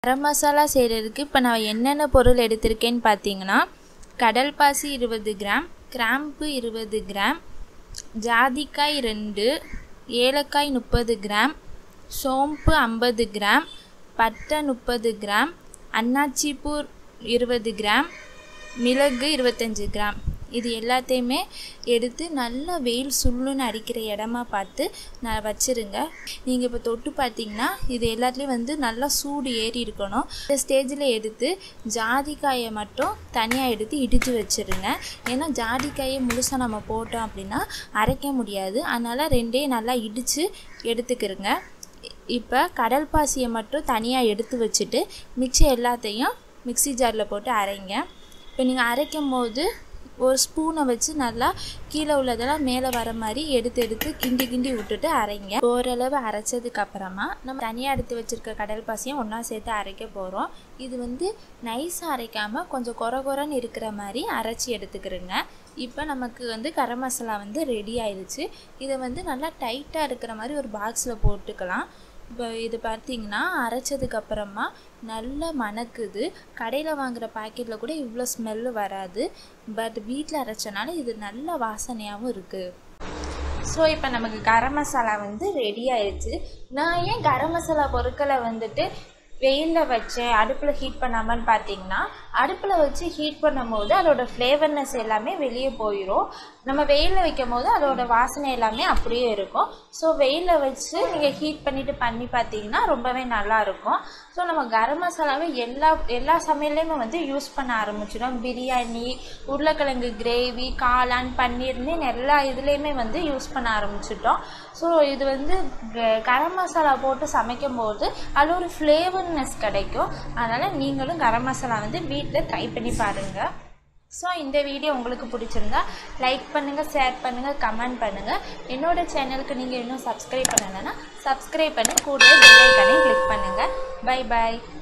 கரம் மசாலா செய்கிறதுக்கு இப்போ நான் என்னென்ன பொருள் எடுத்திருக்கேன்னு பார்த்தீங்கன்னா கடல் பாசி இருபது கிராம் கிராம்பு இருபது கிராம் ஜாதிக்காய் ரெண்டு ஏலக்காய் முப்பது கிராம் சோம்பு ஐம்பது கிராம் பட்டை முப்பது கிராம் அன்னாச்சிப்பூ இருபது கிராம் மிளகு இருபத்தஞ்சி கிராம் இது எல்லாத்தையுமே எடுத்து நல்லா வெயில் சுள்ளுன்னு அடிக்கிற இடமா பார்த்து நான் வச்சுருங்க நீங்கள் இப்போ தொட்டு பார்த்தீங்கன்னா இது எல்லாத்துலேயும் வந்து நல்லா சூடு ஏறி இருக்கணும் இந்த ஸ்டேஜில் எடுத்து ஜாதிக்காயை மட்டும் தனியாக எடுத்து இடித்து வச்சுருங்க ஏன்னா ஜாதிக்காயை முழுசாக நம்ம போட்டோம் அப்படின்னா அரைக்க முடியாது அதனால் ரெண்டையும் நல்லா இடித்து எடுத்துக்கிறங்க இப்போ கடல் பாசியை மட்டும் தனியாக எடுத்து வச்சுட்டு மிச்சம் எல்லாத்தையும் மிக்ஸி ஜாரில் போட்டு அரைங்க இப்போ நீங்கள் அரைக்கும் போது ஒரு ஸ்பூனை வச்சு நல்லா கீழே உள்ளதெல்லாம் மேலே வர மாதிரி எடுத்து எடுத்து கிண்டி கிண்டி விட்டுட்டு அரைங்க ஓரளவு அரைச்சதுக்கு அப்புறமா நம்ம தனியாக எடுத்து வச்சுருக்க கடல் பாசியும் ஒன்றா சேர்த்து அரைக்க போகிறோம் இது வந்து நைஸாக அரைக்காமல் கொஞ்சம் கொர கொரன்னு இருக்கிற மாதிரி அரைச்சி எடுத்துக்கிறோங்க இப்போ நமக்கு வந்து கரம் மசாலா வந்து ரெடி ஆயிடுச்சு இதை வந்து நல்லா டைட்டாக இருக்கிற மாதிரி ஒரு பாக்ஸில் போட்டுக்கலாம் இப்போ இது பார்த்தீங்கன்னா அரைச்சதுக்கு அப்புறமா நல்லா மணக்குது கடையில் வாங்குகிற பாக்கெட்டில் கூட இவ்வளோ ஸ்மெல்லு வராது பட் வீட்டில் அரைச்சனால இது நல்ல வாசனையாகவும் இருக்குது ஸோ இப்போ நமக்கு கரம் மசாலா வந்து ரெடி ஆயிடுச்சு நான் ஏன் கரம் மசாலா பொருட்களை வந்துட்டு வெயிலில் வச்சேன் அடுப்பில் ஹீட் பண்ணாமன்னு பார்த்தீங்கன்னா அடுப்பில் வச்சு ஹீட் பண்ணும்போது அதோட ஃப்ளேவர்னஸ் எல்லாமே வெளியே போயிடும் நம்ம வெயிலில் வைக்கும் போது அதோட வாசனை எல்லாமே அப்படியே இருக்கும் ஸோ வெயிலில் வச்சு நீங்கள் ஹீட் பண்ணிவிட்டு பண்ணி பார்த்தீங்கன்னா ரொம்பவே நல்லாயிருக்கும் ஸோ நம்ம கரம் மசாலாவை எல்லா எல்லா சமையல்லையுமே வந்து யூஸ் பண்ண ஆரம்பிச்சிடும் பிரியாணி உருளைக்கிழங்கு கிரேவி காளான் பன்னீர்னு எல்லா இதுலேயுமே வந்து யூஸ் பண்ண ஆரம்பிச்சிட்டோம் ஸோ இது வந்து கரம் மசாலா போட்டு சமைக்கும் போது அதில் ஒரு ஃப்ளேவர்னஸ் கிடைக்கும் அதனால் நீங்களும் கரம் மசாலா வந்து வீட்டில் ட்ரை பண்ணி பாருங்கள் ஸோ இந்த வீடியோ உங்களுக்கு பிடிச்சிருந்தா லைக் பண்ணுங்கள் ஷேர் பண்ணுங்கள் கமெண்ட் பண்ணுங்கள் என்னோட சேனலுக்கு நீங்கள் இன்னும் சப்ஸ்கிரைப் பண்ணலைன்னா சப்ஸ்கிரைப் பண்ணி கூட பெல் ஐக்கானையும் கிளிக் பண்ணுங்கள் பை பாய்